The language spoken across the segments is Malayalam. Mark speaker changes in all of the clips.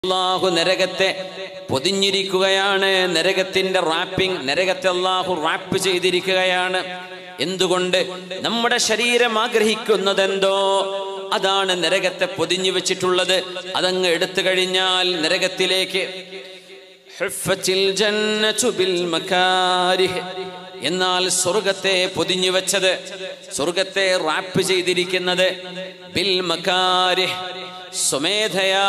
Speaker 1: അള്ളാഹു നരകത്തെ പൊതിഞ്ഞിരിക്കുകയാണ് നരകത്തിന്റെ റാപ്പിംഗ് നരകത്തെ അള്ളാഹു റാപ്പ് ചെയ്തിരിക്കുകയാണ് എന്തുകൊണ്ട് നമ്മുടെ ശരീരം ആഗ്രഹിക്കുന്നതെന്തോ അതാണ് നരകത്തെ പൊതിഞ്ഞു വെച്ചിട്ടുള്ളത് അതങ്ങ് എടുത്തു കഴിഞ്ഞാൽ നരകത്തിലേക്ക് ഹുഫ്ഫത്തിൽ ജന്നതു ബിൽ മകാരിഹ്. എന്നാൽ സ്വർഗത്തെ പൊതിഞ്ഞു വെച്ചത് സ്വർഗത്തെ റാപ്പ് ചെയ്തിരിക്കുന്നത് ബിൽ മകാരിഹ് സ്വമേധയാ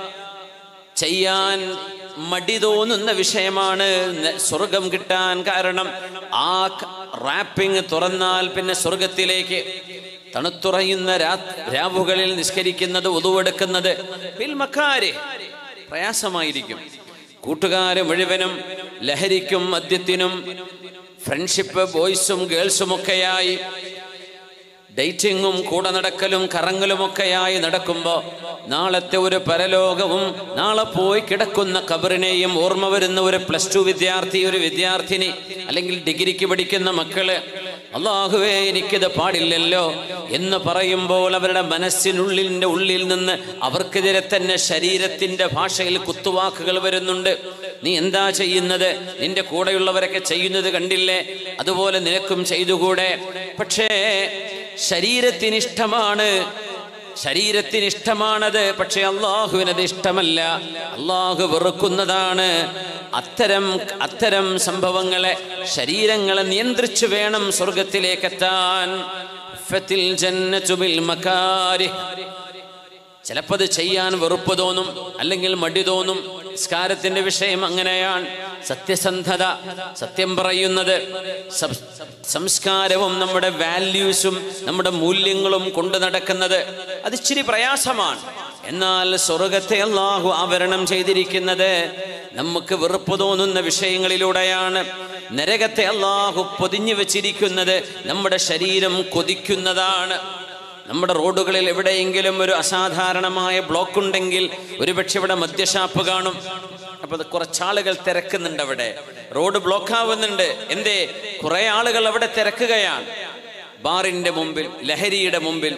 Speaker 1: ചെയ്യാൻ മടി തോന്നുന്ന വിഷയമാണ് ന- സ്വർഗം കിട്ടാൻ കാരണം ആ റാപ്പിംഗ് തുറന്നാൽ പിന്നെ സ്വർഗത്തിലേക്ക് തണുത്തുറയുന്ന രാ- രാവുകളിൽ നിസ്കരിക്കുന്നത് ഒതുവെടുക്കുന്നത് പിൽമക്കാര് പ്രയാസമായിരിക്കും കൂട്ടുകാര് മുഴുവനും ലഹരിക്കും മദ്യത്തിനും ഫ്രണ്ട്ഷിപ്പ് ബോയ്സും ഗേൾസും ഒക്കെയായി ഡേറ്റിങ്ങും കൂടെ നടക്കലും കറങ്ങലുമൊക്കെയായി നടക്കുമ്പോ നാളത്തെ ഒരു പരലോകവും നാളെ പോയി കിടക്കുന്ന കബറിനെയും ഓർമ്മ വരുന്ന ഒരു പ്ലസ് ടു വിദ്യാർത്ഥി ഒരു വിദ്യാർത്ഥിനി അല്ലെങ്കിൽ ഡിഗ്രിക്ക് പഠിക്കുന്ന മക്കള് അള്ളാഹുവേ എനിക്കിത് പാടില്ലല്ലോ എന്ന് പറയുമ്പോൾ അവരുടെ മനസ്സിനുള്ളിൻ്റെ ഉള്ളിൽ നിന്ന് അവർക്കെതിരെ തന്നെ ശരീരത്തിന്റെ ഭാഷയിൽ കുത്തുവാക്കുകൾ വരുന്നുണ്ട് നീ എന്താ ചെയ്യുന്നത് നിന്റെ കൂടെയുള്ളവരൊക്കെ ചെയ്യുന്നത് കണ്ടില്ലേ അതുപോലെ നിനക്കും ചെയ്തുകൂടെ പക്ഷേ ശരീരത്തിന് ഇഷ്ടമാണ് ശരീരത്തിന് ഇഷ്ടമാണത് പക്ഷെ അള്ളാഹുവിനത് ഇഷ്ടമല്ല അള്ളാഹു വെറുക്കുന്നതാണ് അത്തരം അത്തരം സംഭവങ്ങളെ ശരീരങ്ങളെ നിയന്ത്രിച്ചു വേണം സ്വർഗത്തിലേക്ക് എത്താൻ ഫത്തിൽ ജന്നതു ബിൽ മകാരിഹ് ചിലപ്പോൾ അത് ചെയ്യാൻ വെറുപ്പ് തോന്നും അല്ലെങ്കിൽ മടി തോന്നും നിസ്കാരത്തിന്റെ വിഷയം അങ്ങനെയാണ് സത്യസന്ധത സത്യം പറയുന്നത് സം- സംസ്കാരവും നമ്മുടെ വാല്യൂസും നമ്മുടെ മൂല്യങ്ങളും കൊണ്ടു നടക്കുന്നത് അത് ഇച്ചിരി പ്രയാസമാണ് എന്നാൽ സ്വർഗത്തെ അള്ളാഹു ആവരണം ചെയ്തിരിക്കുന്നത് നമുക്ക് വെറുപ്പ് തോന്നുന്ന വിഷയങ്ങളിലൂടെയാണ് നരകത്തെ അള്ളാഹു പൊതിഞ്ഞു വെച്ചിരിക്കുന്നത് നമ്മുടെ ശരീരം കൊതിക്കുന്നതാണ് നമ്മുടെ റോഡുകളിൽ എവിടെയെങ്കിലും ഒരു അസാധാരണമായ ബ്ലോക്ക് ഉണ്ടെങ്കിൽ ഒരുപക്ഷെ ഇവിടെ മദ്യഷാപ്പ് കാണും അപ്പൊ അത് കുറച്ചാളുകൾ തിരക്കുന്നുണ്ട് അവിടെ റോഡ് ബ്ലോക്ക് ആവുന്നുണ്ട് എന്തേ കുറെ ആളുകൾ അവിടെ തിരക്കുകയാണ് ബാറിന്റെ മുമ്പിൽ ലഹരിയുടെ മുമ്പിൽ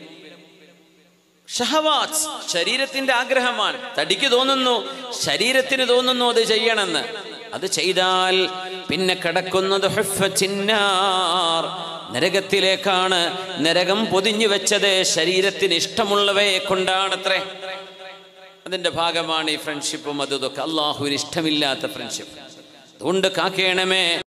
Speaker 1: ഷഹവാത്ത് ശരീരത്തിന്റെ ആഗ്രഹമാണ് തടിക്ക് തോന്നുന്നു ശരീരത്തിന് തോന്നുന്നു അത് ചെയ്യണമെന്ന് അത് ചെയ്താൽ പിന്നെ കിടക്കുന്നത് ഹുഫ്ഫച്ചിന്നാർ. നരകത്തിലേക്കാണ് നരകം പൊതിഞ്ഞു വെച്ചത് ശരീരത്തിന് ഇഷ്ടമുള്ളവയെ കൊണ്ടാണത്രേ അതിന്റെ ഭാഗമാണ് ഈ ഫ്രണ്ട്ഷിപ്പും അതും ഇതൊക്കെ അള്ളാഹുവിന് ഇഷ്ടമില്ലാത്ത ഫ്രണ്ട്ഷിപ്പ് അതുകൊണ്ട് കാക്കേണമേ